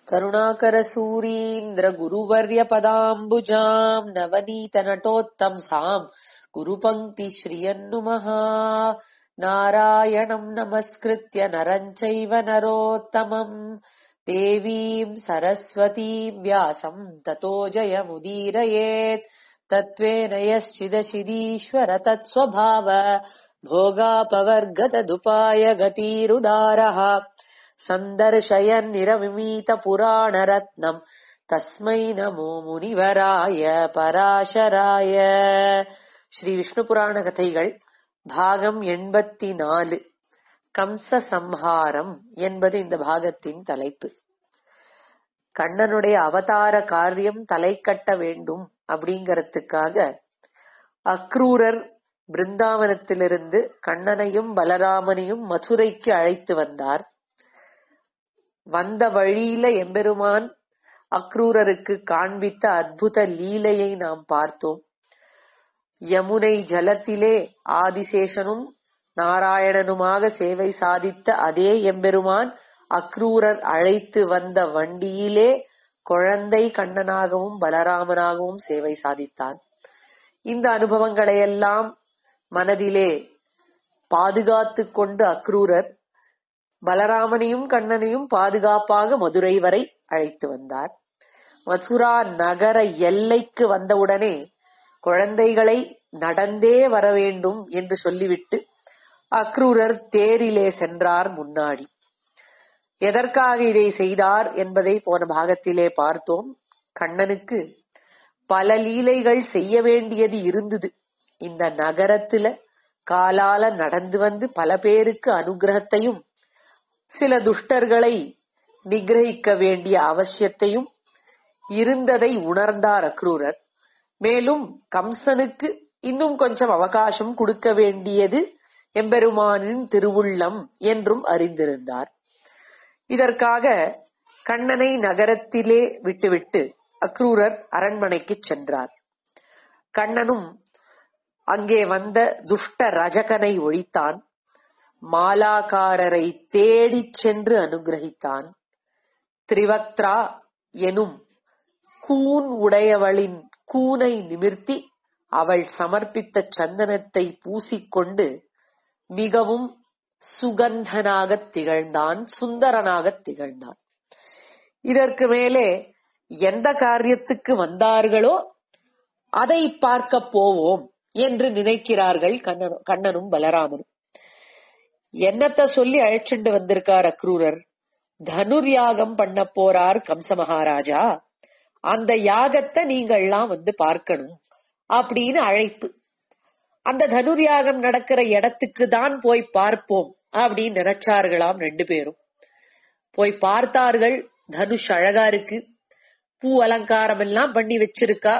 करुणाकरसूरीन्द्रगुरुवर्यपदाम्बुजाम् नवनीतनटोत्तंसाम् गुरुपङ्क्तिश्रियन्नुमः नारायणम् नमस्कृत्य नरम् चैव नरोत्तमम् देवीम् सरस्वतीम् व्यासम् ततो जयमुदीरयेत् तत्त्वेन यश्चिदचिदीश्वर तत्स्वभाव भोगापवर्गतदुपाय गतिरुदारः सन्दर्शयन्निरमिमीतपुराणरत्नम् तस्मै नमो முனிவராய பராசராய ஸ்ரீ விஷ்ணு புராண கதைகள் பாகம் எண்பத்தி நாலு கம்ச சம்ஹாரம் என்பது இந்த பாகத்தின் தலைப்பு கண்ணனுடைய அவதார காரியம் தலை கட்ட வேண்டும் அப்படிங்கறதுக்காக அக்ரூரர் பிருந்தாவனத்திலிருந்து கண்ணனையும் பலராமனையும் மதுரைக்கு அழைத்து வந்தார் வந்த வழியில எம்பெருமான் அக்ரூரருக்கு காண்பித்த அற்புத லீலையை நாம் பார்த்தோம் யமுனை ஜலத்திலே ஆதிசேஷனும் நாராயணனுமாக சேவை சாதித்த அதே எம்பெருமான் அக்ரூரர் அழைத்து வந்த வண்டியிலே குழந்தை கண்ணனாகவும் பலராமனாகவும் சேவை சாதித்தான் இந்த அனுபவங்களையெல்லாம் மனதிலே பாதுகாத்து கொண்டு அக்ரூரர் பலராமனையும் கண்ணனையும் பாதுகாப்பாக மதுரை வரை அழைத்து வந்தார் மதுரா நகர எல்லைக்கு வந்தவுடனே குழந்தைகளை நடந்தே வர வேண்டும் என்று சொல்லிவிட்டு அக்ரூரர் தேரிலே சென்றார் முன்னாடி எதற்காக இதை செய்தார் என்பதை போன பாகத்திலே பார்த்தோம் கண்ணனுக்கு பல லீலைகள் செய்ய வேண்டியது இருந்தது இந்த நகரத்துல காலால நடந்து வந்து பல பேருக்கு அனுகிரகத்தையும் சில துஷ்டர்களை நிகிரகிக்க வேண்டிய அவசியத்தையும் இருந்ததை உணர்ந்தார் அக்ரூரர் மேலும் கம்சனுக்கு இன்னும் கொஞ்சம் அவகாசம் கொடுக்க வேண்டியது எம்பெருமானின் திருவுள்ளம் என்றும் அறிந்திருந்தார் இதற்காக கண்ணனை நகரத்திலே விட்டுவிட்டு அக்ரூரர் அரண்மனைக்கு சென்றார் கண்ணனும் அங்கே வந்த துஷ்ட ரஜகனை ஒழித்தான் மாலாக்காரரை தேடிச் சென்று அனுகிரகித்தான் திரிவக்த்ரா எனும் கூன் உடையவளின் கூனை நிமிர்த்தி அவள் சமர்ப்பித்த சந்தனத்தை பூசிக்கொண்டு மிகவும் சுகந்தனாக திகழ்ந்தான் சுந்தரனாக திகழ்ந்தான் இதற்கு மேலே எந்த காரியத்துக்கு வந்தார்களோ அதை பார்க்க போவோம் என்று நினைக்கிறார்கள் கண்ணனும் கண்ணனும் பலராமனும் என்னத்த சொல்லி அழைச்சிட்டு வந்திருக்கார் அக்ரூரர் தனுர் யாகம் பண்ண போறார் கம்ச மகாராஜா அந்த யாகத்தை நீங்கள்லாம் வந்து பார்க்கணும் அப்படின்னு அழைப்பு அந்த தனுர் யாகம் நடக்கிற இடத்துக்கு தான் போய் பார்ப்போம் அப்படின்னு நினைச்சார்களாம் ரெண்டு பேரும் போய் பார்த்தார்கள் தனுஷ் அழகா இருக்கு பூ அலங்காரம் எல்லாம் பண்ணி வச்சிருக்கா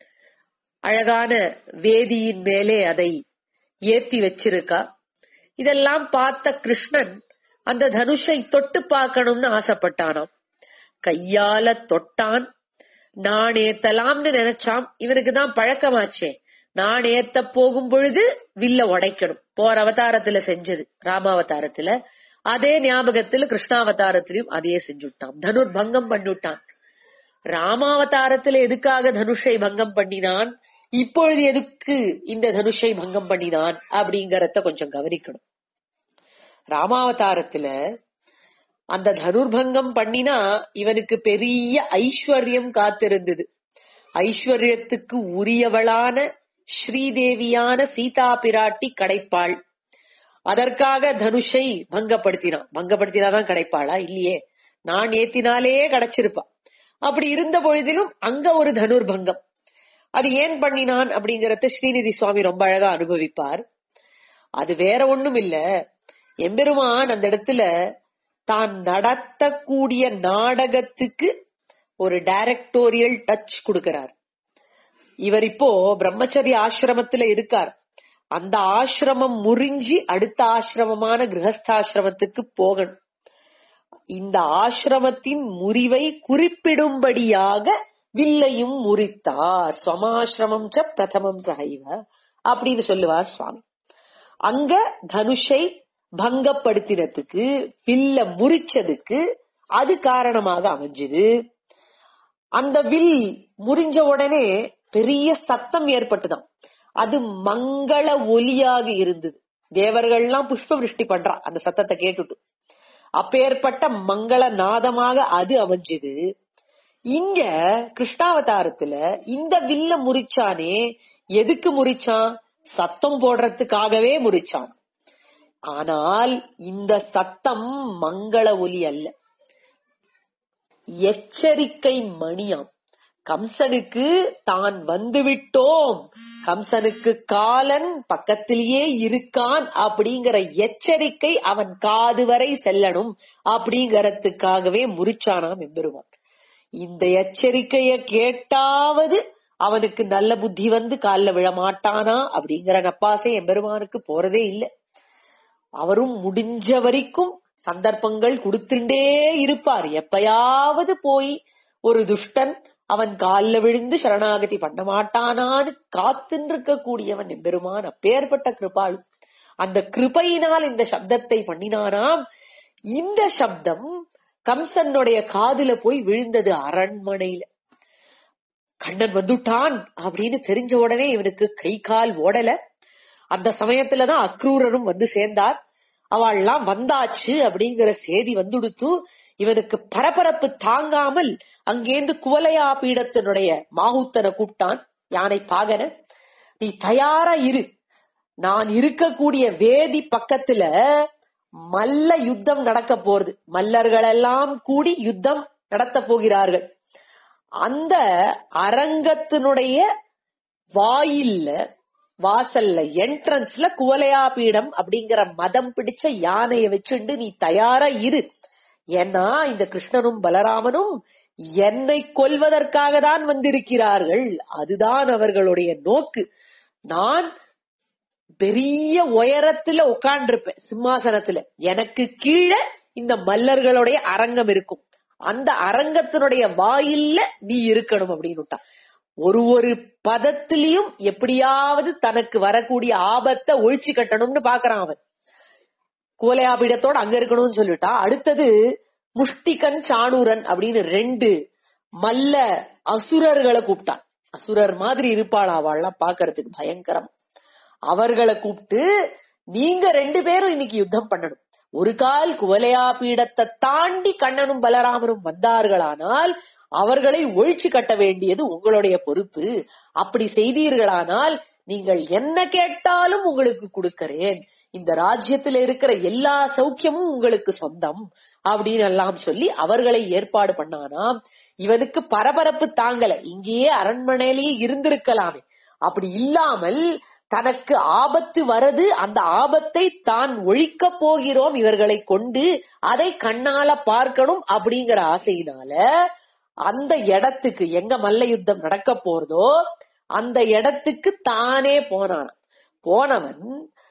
அழகான வேதியின் மேலே அதை ஏத்தி வச்சிருக்கா இதெல்லாம் பார்த்த கிருஷ்ணன் அந்த தனுஷை தொட்டு பார்க்கணும்னு ஆசைப்பட்டானாம் கையால தொட்டான் நான் ஏத்தலாம்னு நினைச்சான் இவனுக்கு தான் பழக்கமாச்சே நான் ஏத்த போகும் பொழுது வில்ல உடைக்கணும் போற அவதாரத்துல செஞ்சது ராமாவதாரத்துல அதே ஞாபகத்துல கிருஷ்ணாவதாரத்திலையும் அதையே செஞ்சுட்டான் தனுர் பங்கம் பண்ணிவிட்டான் ராமாவதாரத்துல எதுக்காக தனுஷை பங்கம் பண்ணினான் இப்பொழுது எதுக்கு இந்த தனுஷை பங்கம் பண்ணினான் அப்படிங்கறத கொஞ்சம் கவனிக்கணும் ராமாவதாரத்துல அந்த தனுர்பங்கம் பண்ணினா இவனுக்கு பெரிய ஐஸ்வர்யம் காத்திருந்தது ஐஸ்வர்யத்துக்கு உரியவளான ஸ்ரீதேவியான சீதா பிராட்டி கிடைப்பாள் அதற்காக தனுஷை பங்கப்படுத்தினான் பங்கப்படுத்தினாதான் கிடைப்பாளா இல்லையே நான் ஏத்தினாலே கிடைச்சிருப்பா அப்படி இருந்த பொழுதிலும் அங்க ஒரு தனுர் பங்கம் அது ஏன் பண்ணினான் அப்படிங்கறத ஸ்ரீநிதி சுவாமி ரொம்ப அழகா அனுபவிப்பார் அது வேற ஒண்ணும் இல்ல எம்பெருமான் அந்த இடத்துல தான் நடத்தக்கூடிய நாடகத்துக்கு ஒரு டைரக்டோரியல் டச் கொடுக்கிறார் இவர் இப்போ பிரம்மச்சரிய ஆசிரமத்துல இருக்கார் அந்த ஆசிரமம் முறிஞ்சி அடுத்த ஆசிரமமான கிரகஸ்தாசிரமத்துக்கு போகணும் இந்த ஆசிரமத்தின் முறிவை குறிப்பிடும்படியாக வில்லையும் முறித்தார் ஸ்வமாசிரமம் ச பிரதமம் சகைவ அப்படின்னு சொல்லுவார் சுவாமி அங்க தனுஷை பங்கப்படுத்தினதுக்கு வில்ல முறிச்சதுக்கு அது காரணமாக அமைஞ்சுது அந்த வில் முறிஞ்ச உடனே பெரிய சத்தம் ஏற்பட்டுதான் அது மங்கள ஒலியாக இருந்தது தேவர்கள்லாம் புஷ்ப விருஷ்டி பண்றா அந்த சத்தத்தை கேட்டுட்டு அப்பேற்பட்ட மங்கள நாதமாக அது அமைஞ்சுது இங்க கிருஷ்ணாவதாரத்துல இந்த வில்ல முறிச்சானே எதுக்கு முறிச்சான் சத்தம் போடுறதுக்காகவே முறிச்சான் ஆனால் இந்த சத்தம் மங்கள ஒலி அல்ல எச்சரிக்கை மணியாம் கம்சனுக்கு தான் வந்துவிட்டோம் கம்சனுக்கு காலன் பக்கத்திலேயே இருக்கான் அப்படிங்கிற எச்சரிக்கை அவன் காது வரை செல்லணும் அப்படிங்கறதுக்காகவே முறிச்சானாம் எம்பெருமான் இந்த எச்சரிக்கைய கேட்டாவது அவனுக்கு நல்ல புத்தி வந்து கால்ல விழமாட்டானா அப்படிங்கிற நப்பாசை எம்பெருமானுக்கு போறதே இல்லை அவரும் முடிஞ்ச வரைக்கும் சந்தர்ப்பங்கள் கொடுத்துட்டே இருப்பார் எப்பயாவது போய் ஒரு துஷ்டன் அவன் கால்ல விழுந்து சரணாகதி பண்ண மாட்டானான்னு காத்துருக்க கூடியவன் எம்பெருமான் அப்பேற்பட்ட கிருபாளு அந்த கிருபையினால் இந்த சப்தத்தை பண்ணினானாம் இந்த சப்தம் கம்சனுடைய காதுல போய் விழுந்தது அரண்மனையில கண்ணன் வந்துட்டான் அப்படின்னு தெரிஞ்ச உடனே இவனுக்கு கை கால் ஓடல அந்த சமயத்துலதான் அக்ரூரரும் வந்து சேர்ந்தார் அவள்லாம் வந்தாச்சு அப்படிங்கிற செய்தி வந்துடுத்து இவனுக்கு பரபரப்பு தாங்காமல் அங்கேந்து குவலையா பீடத்தினுடைய மாகுத்தனை கூப்பிட்டான் யானை பாகன நீ தயாரா இரு நான் இருக்கக்கூடிய வேதி பக்கத்துல மல்ல யுத்தம் நடக்க போறது மல்லர்கள் எல்லாம் கூடி யுத்தம் நடத்த போகிறார்கள் அந்த அரங்கத்தினுடைய வாயில்ல வாசல்ல என்ட்ரன்ஸ்ல குவலையா பீடம் அப்படிங்கிற மதம் பிடிச்ச யானைய வச்சுண்டு நீ தயாரா இரு ஏன்னா இந்த கிருஷ்ணனும் பலராமனும் என்னை கொல்வதற்காக தான் வந்திருக்கிறார்கள் அதுதான் அவர்களுடைய நோக்கு நான் பெரிய உயரத்துல உட்கார்ந்திருப்பேன் சிம்மாசனத்துல எனக்கு கீழே இந்த மல்லர்களுடைய அரங்கம் இருக்கும் அந்த அரங்கத்தினுடைய வாயில்ல நீ இருக்கணும் அப்படின்னு ஒரு ஒரு பதத்திலையும் எப்படியாவது தனக்கு வரக்கூடிய ஆபத்தை ஒழிச்சு கட்டணும்னு பாக்குறான் அவன் கோலையாபீடத்தோட அங்க இருக்கணும்னு சொல்லிட்டா அடுத்தது முஷ்டிகன் சாணூரன் அப்படின்னு ரெண்டு மல்ல அசுரர்களை கூப்பிட்டான் அசுரர் மாதிரி இருப்பாள் அவள்லாம் பாக்குறதுக்கு பயங்கரம் அவர்களை கூப்பிட்டு நீங்க ரெண்டு பேரும் இன்னைக்கு யுத்தம் பண்ணணும் ஒரு கால் குவலையா பீடத்தை தாண்டி கண்ணனும் பலராமனும் வந்தார்களானால் அவர்களை ஒழிச்சு கட்ட வேண்டியது உங்களுடைய பொறுப்பு அப்படி செய்தீர்களானால் நீங்கள் என்ன கேட்டாலும் உங்களுக்கு கொடுக்கிறேன் இந்த ராஜ்யத்துல இருக்கிற எல்லா சௌக்கியமும் உங்களுக்கு சொந்தம் அப்படின்னு எல்லாம் சொல்லி அவர்களை ஏற்பாடு பண்ணானாம் இவனுக்கு பரபரப்பு தாங்கல இங்கேயே அரண்மனையிலேயே இருந்திருக்கலாமே அப்படி இல்லாமல் தனக்கு ஆபத்து வரது அந்த ஆபத்தை தான் ஒழிக்க போகிறோம் இவர்களை கொண்டு அதை கண்ணால பார்க்கணும் அப்படிங்கிற ஆசையினால அந்த இடத்துக்கு எங்க மல்ல யுத்தம் நடக்க போறதோ அந்த இடத்துக்கு தானே போனான் போனவன்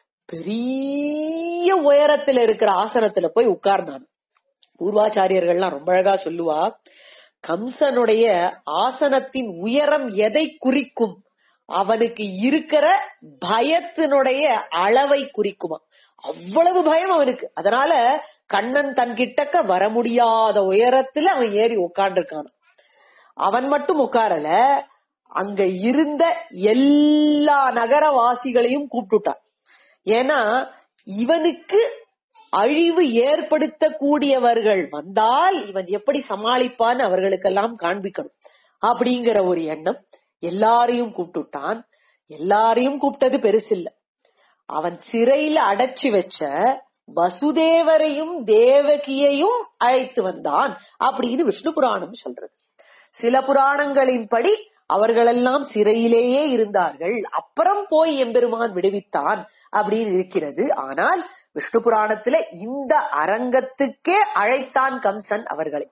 பெரிய உயரத்துல இருக்கிற ஆசனத்துல போய் உட்கார்ந்தான் பூர்வாச்சாரியர்கள்லாம் ரொம்ப அழகா சொல்லுவா கம்சனுடைய ஆசனத்தின் உயரம் எதை குறிக்கும் அவனுக்கு இருக்கிற பயத்தினுடைய அளவை குறிக்குமா அவ்வளவு பயம் அவனுக்கு அதனால கண்ணன் தன் கிட்டக்க வர முடியாத உயரத்துல அவன் ஏறி உட்கார்ந்துருக்கான் அவன் மட்டும் உட்காரல அங்க இருந்த எல்லா நகரவாசிகளையும் கூப்பிட்டுட்டான் ஏன்னா இவனுக்கு அழிவு ஏற்படுத்தக்கூடியவர்கள் வந்தால் இவன் எப்படி சமாளிப்பான்னு அவர்களுக்கெல்லாம் காண்பிக்கணும் அப்படிங்கிற ஒரு எண்ணம் எல்லாரையும் கூப்பிட்டுட்டான் எல்லாரையும் கூப்பிட்டது பெருசில்ல அவன் சிறையில அடைச்சு வச்ச வசுதேவரையும் தேவகியையும் அழைத்து வந்தான் அப்படின்னு விஷ்ணு புராணம் சொல்றது சில புராணங்களின்படி அவர்களெல்லாம் சிறையிலேயே இருந்தார்கள் அப்புறம் போய் எம்பெருமான் விடுவித்தான் அப்படின்னு இருக்கிறது ஆனால் விஷ்ணு புராணத்துல இந்த அரங்கத்துக்கே அழைத்தான் கம்சன் அவர்களை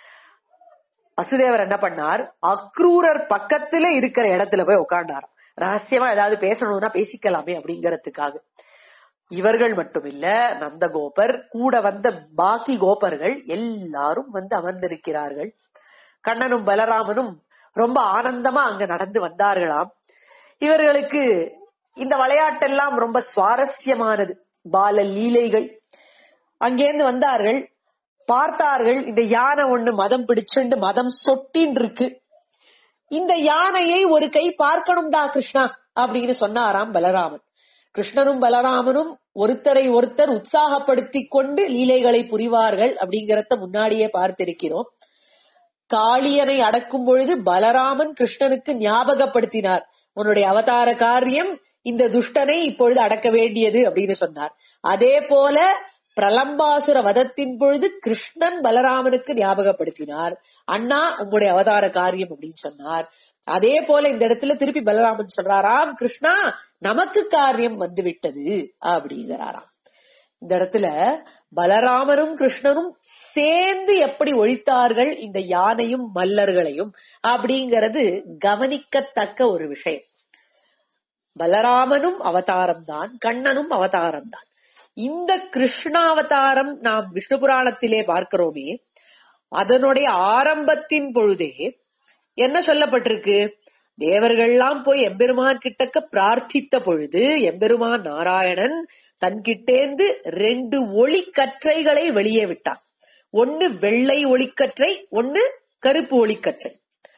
வசுதேவர் என்ன பண்ணார் அக்ரூரர் பக்கத்துல இருக்கிற இடத்துல போய் உட்கார்ந்தார் ரகசியமா ஏதாவது பேசணும்னா பேசிக்கலாமே அப்படிங்கறதுக்காக இவர்கள் மட்டும் இல்ல நந்தகோபர் கூட வந்த பாக்கி கோபர்கள் எல்லாரும் வந்து அமர்ந்திருக்கிறார்கள் கண்ணனும் பலராமனும் ரொம்ப ஆனந்தமா அங்க நடந்து வந்தார்களாம் இவர்களுக்கு இந்த விளையாட்டெல்லாம் ரொம்ப சுவாரஸ்யமானது பால லீலைகள் அங்கேருந்து வந்தார்கள் பார்த்தார்கள் இந்த யானை ஒண்ணு மதம் பிடிச்சுண்டு மதம் சொட்டின் இருக்கு இந்த யானையை ஒரு கை பார்க்கணும்டா கிருஷ்ணா அப்படின்னு சொன்னாராம் பலராமன் கிருஷ்ணனும் பலராமனும் ஒருத்தரை ஒருத்தர் உற்சாகப்படுத்தி கொண்டு லீலைகளை புரிவார்கள் அப்படிங்கறத முன்னாடியே பார்த்திருக்கிறோம் காளியனை அடக்கும் பொழுது பலராமன் கிருஷ்ணனுக்கு ஞாபகப்படுத்தினார் உன்னுடைய அவதார காரியம் இந்த துஷ்டனை இப்பொழுது அடக்க வேண்டியது அப்படின்னு சொன்னார் அதே போல பிரலம்பாசுர வதத்தின் பொழுது கிருஷ்ணன் பலராமனுக்கு ஞாபகப்படுத்தினார் அண்ணா உங்களுடைய அவதார காரியம் அப்படின்னு சொன்னார் அதே போல இந்த இடத்துல திருப்பி பலராமன் சொல்றாராம் கிருஷ்ணா நமக்கு காரியம் வந்து விட்டது அப்படிங்கிறாராம் இந்த இடத்துல பலராமரும் கிருஷ்ணனும் சேர்ந்து எப்படி ஒழித்தார்கள் இந்த யானையும் மல்லர்களையும் அப்படிங்கிறது கவனிக்கத்தக்க ஒரு விஷயம் பலராமனும் அவதாரம் தான் கண்ணனும் அவதாரம் தான் இந்த கிருஷ்ணாவதாரம் நாம் விஷ்ணு புராணத்திலே பார்க்கிறோமே அதனுடைய ஆரம்பத்தின் பொழுதே என்ன சொல்லப்பட்டிருக்கு தேவர்கள்லாம் போய் எம்பெருமான் கிட்டக்க பிரார்த்தித்த பொழுது எம்பெருமான் நாராயணன் தன்கிட்டேந்து ரெண்டு ஒளி கற்றைகளை வெளியே விட்டான் ஒன்னு வெள்ளை ஒளிக்கற்றை ஒன்னு கருப்பு ஒளிக்கற்றை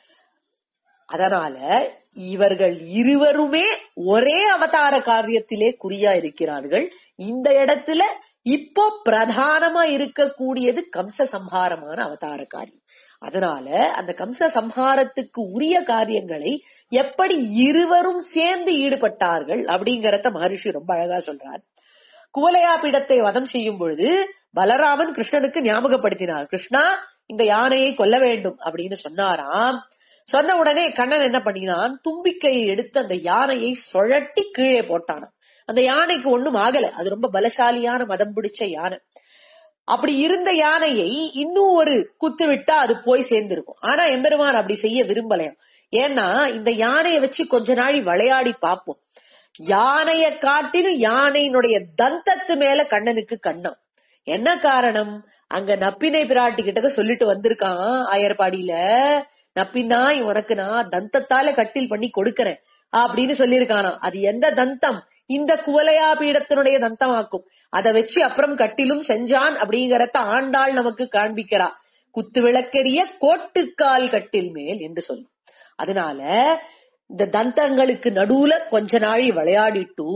அதனால இவர்கள் இருவருமே ஒரே அவதார காரியத்திலே குறியா இருக்கிறார்கள் இந்த இடத்துல இப்போ பிரதானமா இருக்கக்கூடியது கம்ச சம்ஹாரமான அவதார காரியம் அதனால அந்த கம்ச சம்ஹாரத்துக்கு உரிய காரியங்களை எப்படி இருவரும் சேர்ந்து ஈடுபட்டார்கள் அப்படிங்கறத மகரிஷி ரொம்ப அழகா சொல்றார் குவலையா பீடத்தை வதம் செய்யும் பொழுது பலராமன் கிருஷ்ணனுக்கு ஞாபகப்படுத்தினார் கிருஷ்ணா இந்த யானையை கொல்ல வேண்டும் அப்படின்னு சொன்னாராம் சொன்ன உடனே கண்ணன் என்ன பண்ணினான் தும்பிக்கையை எடுத்து அந்த யானையை சுழட்டி கீழே போட்டானாம் அந்த யானைக்கு ஒண்ணும் ஆகல அது ரொம்ப பலசாலியான மதம் பிடிச்ச யானை அப்படி இருந்த யானையை இன்னும் ஒரு குத்து விட்டா அது போய் சேர்ந்திருக்கும் ஆனா எம்பெருமான் அப்படி செய்ய விரும்பலையாம் ஏன்னா இந்த யானையை வச்சு கொஞ்ச நாள் விளையாடி பார்ப்போம் யானைய காட்டிலும் யானையினுடைய தந்தத்து மேல கண்ணனுக்கு கண்ணம் என்ன காரணம் அங்க நப்பினை பிராட்டி கிட்ட சொல்லிட்டு வந்திருக்கான் ஆயர்பாடியில நப்பினாய் உனக்கு நான் தந்தத்தால கட்டில் பண்ணி கொடுக்கறேன் அப்படின்னு சொல்லியிருக்கானா அது எந்த தந்தம் இந்த குவலையா பீடத்தினுடைய தந்தமாக்கும் அதை வச்சு அப்புறம் கட்டிலும் செஞ்சான் அப்படிங்கறத ஆண்டாள் நமக்கு காண்பிக்கிறா குத்து விளக்கெரிய கோட்டுக்கால் கட்டில் மேல் என்று சொல்லும் அதனால இந்த தந்தங்களுக்கு நடுவுல கொஞ்ச நாழி விளையாடிட்டு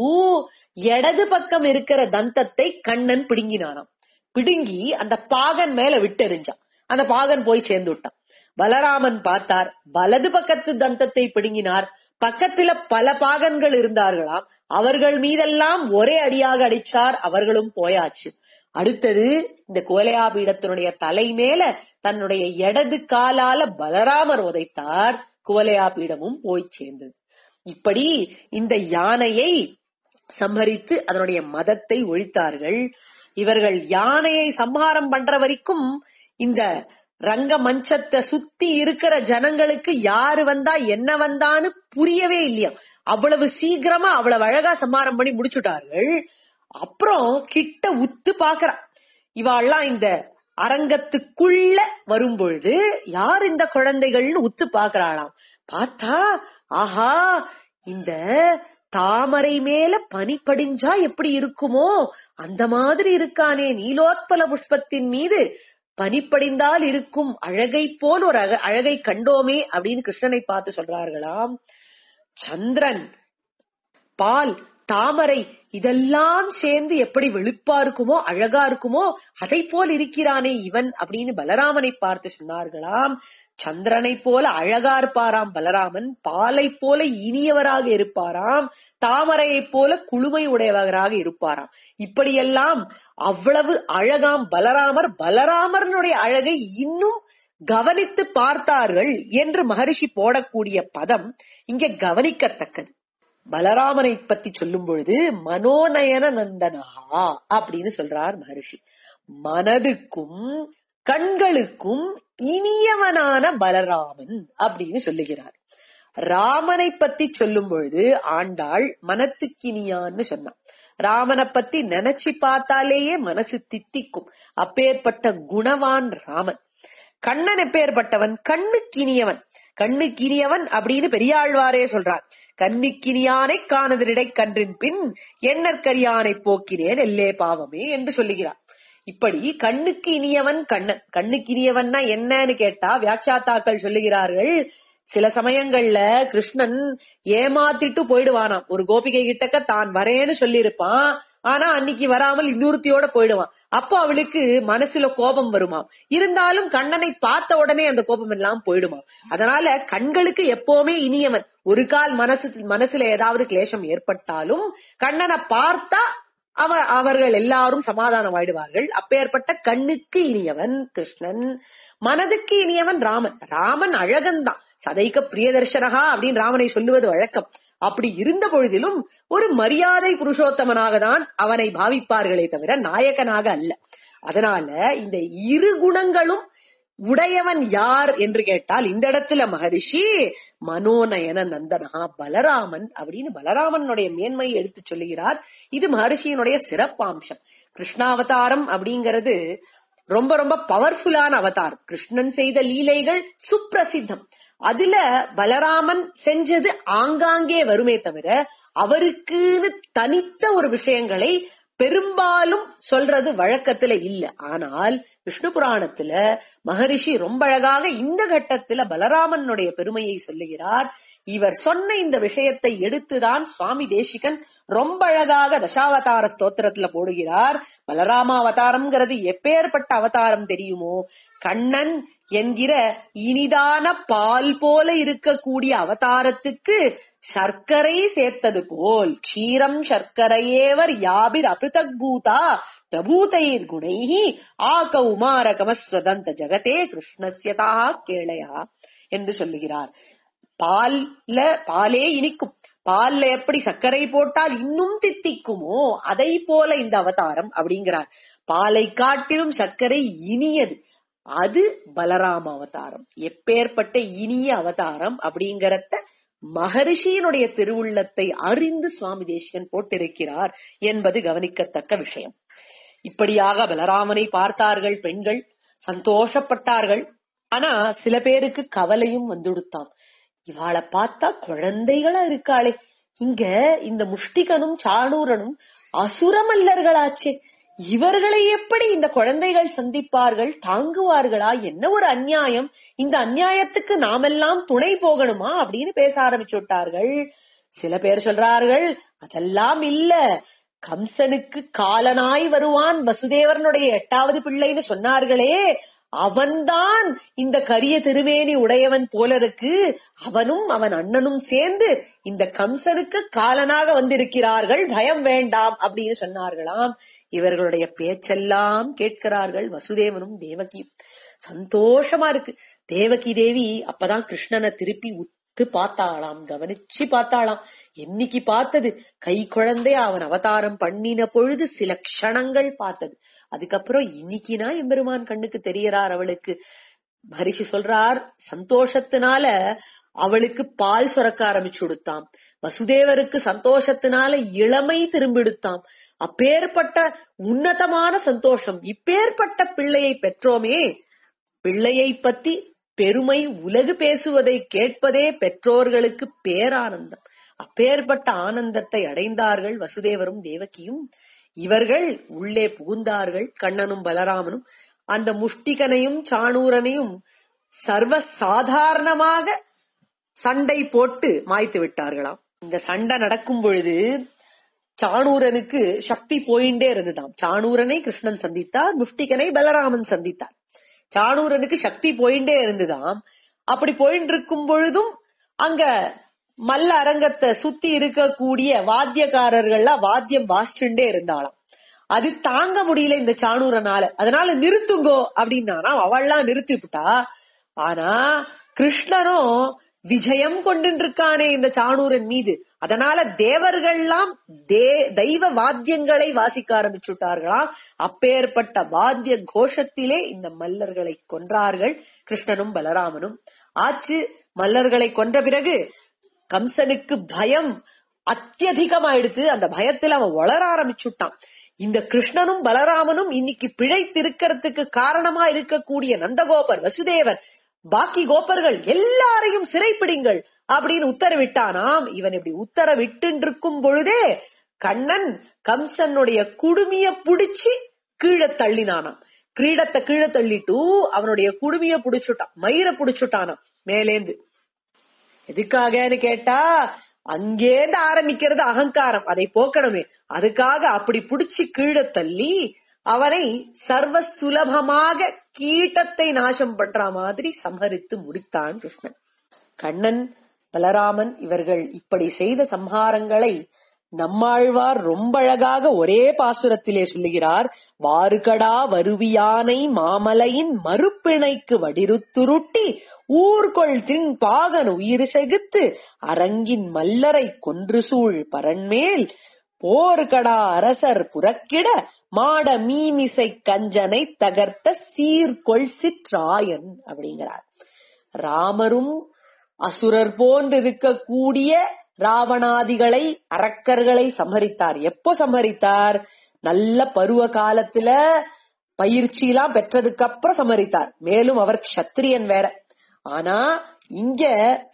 இடது பக்கம் இருக்கிற தந்தத்தை கண்ணன் பிடுங்கினானாம் பிடுங்கி அந்த பாகன் மேல விட்டெறிஞ்சான் அந்த பாகன் போய் சேர்ந்து விட்டான் பலராமன் பார்த்தார் வலது பக்கத்து தந்தத்தை பிடுங்கினார் பக்கத்துல பல பாகன்கள் இருந்தார்களாம் அவர்கள் மீதெல்லாம் ஒரே அடியாக அடிச்சார் அவர்களும் போயாச்சு அடுத்தது இந்த கோலையா பீடத்தினுடைய தலை மேல தன்னுடைய இடது காலால பலராமர் உதைத்தார் குவலையா பீடமும் போய் சேர்ந்தது இப்படி இந்த யானையை சம்ஹரித்து அதனுடைய மதத்தை ஒழித்தார்கள் இவர்கள் யானையை சம்ஹாரம் பண்ற வரைக்கும் இந்த ரங்க மஞ்சத்தை சுத்தி இருக்கிற ஜனங்களுக்கு யாரு வந்தா என்ன வந்தான்னு புரியவே இல்லையா அவ்வளவு சீக்கிரமா அவ்வளவு அழகா சம்ஹாரம் பண்ணி முடிச்சுட்டார்கள் அப்புறம் கிட்ட உத்து பாக்குறா இவாள்லாம் இந்த அரங்கத்துக்குள்ள வரும்பொழுது யார் இந்த குழந்தைகள்னு உத்து பாக்குறாளாம் பார்த்தா ஆஹா இந்த தாமரை மேல பனி படிஞ்சா எப்படி இருக்குமோ அந்த மாதிரி இருக்கானே நீலோத்பல புஷ்பத்தின் மீது பனிப்படிந்தால் இருக்கும் அழகை போல் ஒரு அழ- அழகை கண்டோமே அப்படின்னு கிருஷ்ணனை பார்த்து சொல்றார்களாம் சந்திரன் பால் தாமரை இதெல்லாம் சேர்ந்து எப்படி வெளுப்பா இருக்குமோ அழகா இருக்குமோ அதை போல் இருக்கிறானே இவன் அப்படின்னு பலராமனை பார்த்து சொன்னார்களாம் சந்திரனை போல அழகா இருப்பாராம் பலராமன் பாலை போல இனியவராக இருப்பாராம் தாமரையைப் போல குளுமை உடையவராக இருப்பாராம் இப்படியெல்லாம் அவ்வளவு அழகாம் பலராமர் பலராமரனுடைய அழகை இன்னும் கவனித்து பார்த்தார்கள் என்று மகரிஷி போடக்கூடிய பதம் இங்கே கவனிக்கத்தக்கது பலராமனை பத்தி சொல்லும் பொழுது மனோநயன நந்தனஹா அப்படின்னு சொல்றார் மகரிஷி மனதுக்கும் கண்களுக்கும் இனியவனான பலராமன் அப்படின்னு சொல்லுகிறார் ராமனை பத்தி சொல்லும் பொழுது ஆண்டாள் மனத்துக்கினியான்னு சொன்னான் ராமனை பத்தி நினைச்சு பார்த்தாலேயே மனசு தித்திக்கும் அப்பேற்பட்ட குணவான் ராமன் கண்ணன் எப்பேற்பட்டவன் கண்ணுக்கினியவன் கண்ணுக்கினியவன் அப்படின்னு பெரியாழ்வாரே சொல்றார் கண்ணுக்கினியானை காணதிரிடை கன்றின் பின் எண்ணற்கரியானை போக்கினேன் எல்லே பாவமே என்று சொல்லுகிறார் இப்படி கண்ணுக்கு இனியவன் கண்ணன் கண்ணுக்கு இனியவன்னா என்னன்னு கேட்டா வியாக்கியாத்தாக்கள் சொல்லுகிறார்கள் சில சமயங்கள்ல கிருஷ்ணன் ஏமாத்திட்டு போயிடுவானாம் ஒரு கோபிகை கிட்டக்க தான் வரேன்னு சொல்லியிருப்பான் ஆனா அன்னைக்கு வராமல் இன்னொருத்தியோட போயிடுவான் அப்போ அவளுக்கு மனசுல கோபம் வருமாம் இருந்தாலும் கண்ணனை பார்த்த உடனே அந்த கோபம் எல்லாம் போயிடுமாம் அதனால கண்களுக்கு எப்பவுமே இனியவன் ஒரு கால் மனசு மனசுல ஏதாவது கிளேசம் ஏற்பட்டாலும் கண்ணனை பார்த்தா அவ அவர்கள் எல்லாரும் சமாதானம் ஆயிடுவார்கள் அப்பேற்பட்ட கண்ணுக்கு இனியவன் கிருஷ்ணன் மனதுக்கு இனியவன் ராமன் ராமன் அழகன் தான் சதைக்க பிரியதர்ஷனகா அப்படின்னு ராமனை சொல்லுவது வழக்கம் அப்படி இருந்த பொழுதிலும் ஒரு மரியாதை புருஷோத்தமனாக தான் அவனை பாவிப்பார்களே தவிர நாயகனாக அல்ல அதனால இந்த இரு குணங்களும் உடையவன் யார் என்று கேட்டால் இந்த இடத்துல மகரிஷி மனோநயன நந்தனஹா பலராமன் அப்படின்னு பலராமனுடைய மேன்மையை எடுத்து சொல்லுகிறார் இது மகரிஷியினுடைய சிறப்பாம்சம் கிருஷ்ணாவதாரம் அப்படிங்கிறது ரொம்ப ரொம்ப பவர்ஃபுல்லான அவதாரம் கிருஷ்ணன் செய்த லீலைகள் சுப்பிரசித்தம் அதுல பலராமன் செஞ்சது ஆங்காங்கே வருமே தவிர அவருக்குன்னு தனித்த ஒரு விஷயங்களை பெரும்பாலும் சொல்றது வழக்கத்துல இல்ல ஆனால் விஷ்ணு புராணத்துல மகரிஷி ரொம்ப அழகாக இந்த கட்டத்துல பலராமனுடைய பெருமையை சொல்லுகிறார் இவர் சொன்ன இந்த விஷயத்தை எடுத்துதான் சுவாமி தேசிகன் ரொம்ப அழகாக தசாவதார ஸ்தோத்திரத்துல போடுகிறார் பலராம அவதாரம்ங்கிறது எப்பேற்பட்ட அவதாரம் தெரியுமோ கண்ணன் என்கிற இனிதான பால் போல இருக்கக்கூடிய அவதாரத்துக்கு சர்க்கரை சேர்த்தது போல் க்ஷீரம் சர்க்கரையேவர் யாபிர் அபிருதக் பூதா பிரபூதைர் குணைஹி ஆக உமார கமஸ்வதந்த ஜகதே கிருஷ்ணஸ்யதா கேளையா என்று சொல்லுகிறார் பால்ல பாலே இனிக்கும் பால்ல எப்படி சர்க்கரை போட்டால் இன்னும் தித்திக்குமோ அதை போல இந்த அவதாரம் அப்படிங்கிறார் பாலை காட்டிலும் சர்க்கரை இனியது அது பலராம அவதாரம் எப்பேற்பட்ட இனிய அவதாரம் அப்படிங்கறத மகரிஷியினுடைய திருவுள்ளத்தை அறிந்து சுவாமி தேசிகன் போட்டிருக்கிறார் என்பது கவனிக்கத்தக்க விஷயம் இப்படியாக பலராமனை பார்த்தார்கள் பெண்கள் சந்தோஷப்பட்டார்கள் ஆனா சில பேருக்கு கவலையும் வந்துடுத்தாம் இவாளை பார்த்தா குழந்தைகளா இருக்காளே இங்க இந்த முஷ்டிகனும் சாணூரனும் அசுரமல்லர்களாச்சே இவர்களை எப்படி இந்த குழந்தைகள் சந்திப்பார்கள் தாங்குவார்களா என்ன ஒரு அநியாயம் இந்த அநியாயத்துக்கு நாமெல்லாம் துணை போகணுமா அப்படின்னு பேச ஆரம்பிச்சு விட்டார்கள் சில பேர் சொல்றார்கள் அதெல்லாம் இல்ல கம்சனுக்கு காலனாய் வருவான் வசுதேவரனுடைய எட்டாவது பிள்ளைன்னு சொன்னார்களே அவன்தான் இந்த கரிய திருமேனி உடையவன் போல இருக்கு அவனும் அவன் அண்ணனும் சேர்ந்து இந்த கம்சனுக்கு காலனாக வந்திருக்கிறார்கள் பயம் வேண்டாம் அப்படின்னு சொன்னார்களாம் இவர்களுடைய பேச்செல்லாம் கேட்கிறார்கள் வசுதேவனும் தேவகியும் சந்தோஷமா இருக்கு தேவகி தேவி அப்பதான் கிருஷ்ணனை திருப்பி உத்து பார்த்தாளாம் கவனிச்சு பார்த்தாளாம் என்னைக்கு பார்த்தது கை குழந்தை அவன் அவதாரம் பண்ணின பொழுது சில க்ஷணங்கள் பார்த்தது அதுக்கப்புறம் இன்னைக்குனா எம்பெருமான் கண்ணுக்கு தெரியறார் அவளுக்கு மகரிஷி சொல்றார் சந்தோஷத்தினால அவளுக்கு பால் சுரக்க ஆரம்பிச்சு கொடுத்தாம் வசுதேவருக்கு சந்தோஷத்தினால இளமை திரும்பிடுத்தாம் அப்பேற்பட்ட உன்னதமான சந்தோஷம் இப்பேற்பட்ட பிள்ளையை பெற்றோமே பிள்ளையை பத்தி பெருமை உலகு பேசுவதை கேட்பதே பெற்றோர்களுக்கு பேரானந்தம் அப்பேற்பட்ட ஆனந்தத்தை அடைந்தார்கள் வசுதேவரும் தேவகியும் இவர்கள் உள்ளே புகுந்தார்கள் கண்ணனும் பலராமனும் அந்த முஷ்டிகனையும் சாணூரனையும் சர்வ சாதாரணமாக சண்டை போட்டு மாய்த்து விட்டார்களாம் இந்த சண்டை நடக்கும் பொழுது சாணூரனுக்கு சக்தி போயிண்டே இருந்துதாம் சாணூரனை கிருஷ்ணன் சந்தித்தார் முஷ்டிகனை பலராமன் சந்தித்தார் சாணூரனுக்கு சக்தி போயிண்டே இருந்துதாம் அப்படி போயிட்டு இருக்கும் பொழுதும் அங்க மல்ல அரங்கத்தை சுத்தி இருக்கக்கூடிய வாத்தியக்காரர்கள்லாம் வாத்தியம் வாசிச்சுட்டே இருந்தாளாம் அது தாங்க முடியல இந்த சாணூரனால அதனால நிறுத்துங்கோ அப்படின்னானா அவள்லாம் நிறுத்தி விட்டா ஆனா கிருஷ்ணனும் விஜயம் கொண்டு இருக்கானே இந்த சாணூரன் மீது அதனால தேவர்கள்லாம் தே தெய்வ வாத்தியங்களை வாசிக்க ஆரம்பிச்சுட்டார்களாம் அப்பேற்பட்ட வாத்திய கோஷத்திலே இந்த மல்லர்களை கொன்றார்கள் கிருஷ்ணனும் பலராமனும் ஆச்சு மல்லர்களை கொன்ற பிறகு கம்சனுக்கு பயம் அத்தியதிகமாயிடுத்து அந்த பயத்துல அவன் வளர ஆரம்பிச்சுட்டான் இந்த கிருஷ்ணனும் பலராமனும் இன்னைக்கு பிழைத்திருக்கிறதுக்கு காரணமா இருக்கக்கூடிய நந்தகோபர் வசுதேவர் பாக்கி கோபர்கள் எல்லாரையும் சிறைப்பிடிங்கள் அப்படின்னு உத்தரவிட்டானாம் இவன் இப்படி உத்தரவிட்டு இருக்கும் பொழுதே கண்ணன் கம்சனுடைய குடுமிய புடிச்சு கீழே தள்ளினானாம் கிரீடத்தை கீழே தள்ளிட்டு அவனுடைய குடுமிய புடிச்சுட்டான் மயிர புடிச்சுட்டானாம் மேலேந்து எதுக்காகன்னு கேட்டா அங்கேந்து ஆரம்பிக்கிறது அகங்காரம் அதை போக்கணுமே அதுக்காக அப்படி புடிச்சு கீழே தள்ளி அவனை சர்வ சுலபமாக கீட்டத்தை நாசம் பண்ற மாதிரி சம்ஹரித்து முடித்தான் கிருஷ்ணன் கண்ணன் பலராமன் இவர்கள் இப்படி செய்த சம்ஹாரங்களை நம்மாழ்வார் ரொம்ப அழகாக ஒரே பாசுரத்திலே சொல்லுகிறார் வாறுகடா வருவியானை மாமலையின் மறுப்பிணைக்கு வடிருத்துருட்டி ஊர்கொள் தின் பாகன் உயிர் செகுத்து அரங்கின் மல்லரை கொன்று சூழ் பரண்மேல் போர்கடா அரசர் புறக்கிட மாட மீமிசை கஞ்சனை தகர்த்த சீர்கொள் சிற்றாயன் அப்படிங்கிறார் ராமரும் அசுரர் போன்று இருக்கக்கூடிய ராவணாதிகளை அரக்கர்களை சம்ஹரித்தார் எப்போ சம்ஹரித்தார் நல்ல பருவ காலத்துல பயிற்சி எல்லாம் பெற்றதுக்கு அப்புறம் சம்ஹரித்தார் மேலும் அவர் க்ஷத்திரியன் வேற ஆனா இங்க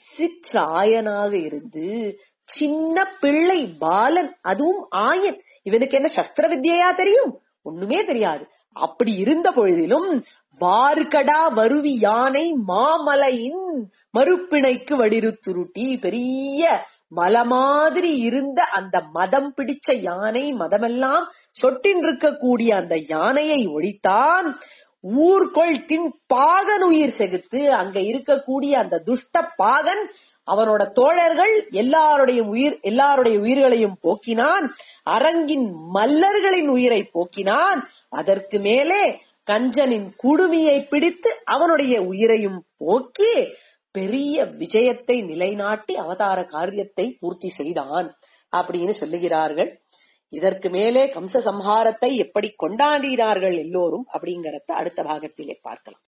சிற்றாயனாக இருந்து சின்ன பிள்ளை பாலன் அதுவும் ஆயன் இவனுக்கு என்ன சஸ்திர வித்யா தெரியும் ஒண்ணுமே தெரியாது அப்படி இருந்த பொழுதிலும் வார்கடா வருவி யானை மாமலையின் மறுப்பிணைக்கு வடிருத்துருட்டி பெரிய மலை மாதிரி இருந்த அந்த மதம் பிடிச்ச யானை மதமெல்லாம் சொட்டின் இருக்கக்கூடிய அந்த யானையை ஒழித்தான் ஊர்கொள் தின் பாகன் உயிர் செகுத்து அங்க இருக்கக்கூடிய அந்த துஷ்ட பாகன் அவனோட தோழர்கள் எல்லாருடைய உயிர் எல்லாருடைய உயிர்களையும் போக்கினான் அரங்கின் மல்லர்களின் உயிரை போக்கினான் அதற்கு மேலே கஞ்சனின் குடுமியை பிடித்து அவனுடைய உயிரையும் போக்கி பெரிய விஜயத்தை நிலைநாட்டி அவதார காரியத்தை பூர்த்தி செய்தான் அப்படின்னு சொல்லுகிறார்கள் இதற்கு மேலே கம்ச சம்ஹாரத்தை எப்படி கொண்டாடினார்கள் எல்லோரும் அப்படிங்கறத அடுத்த பாகத்திலே பார்க்கலாம்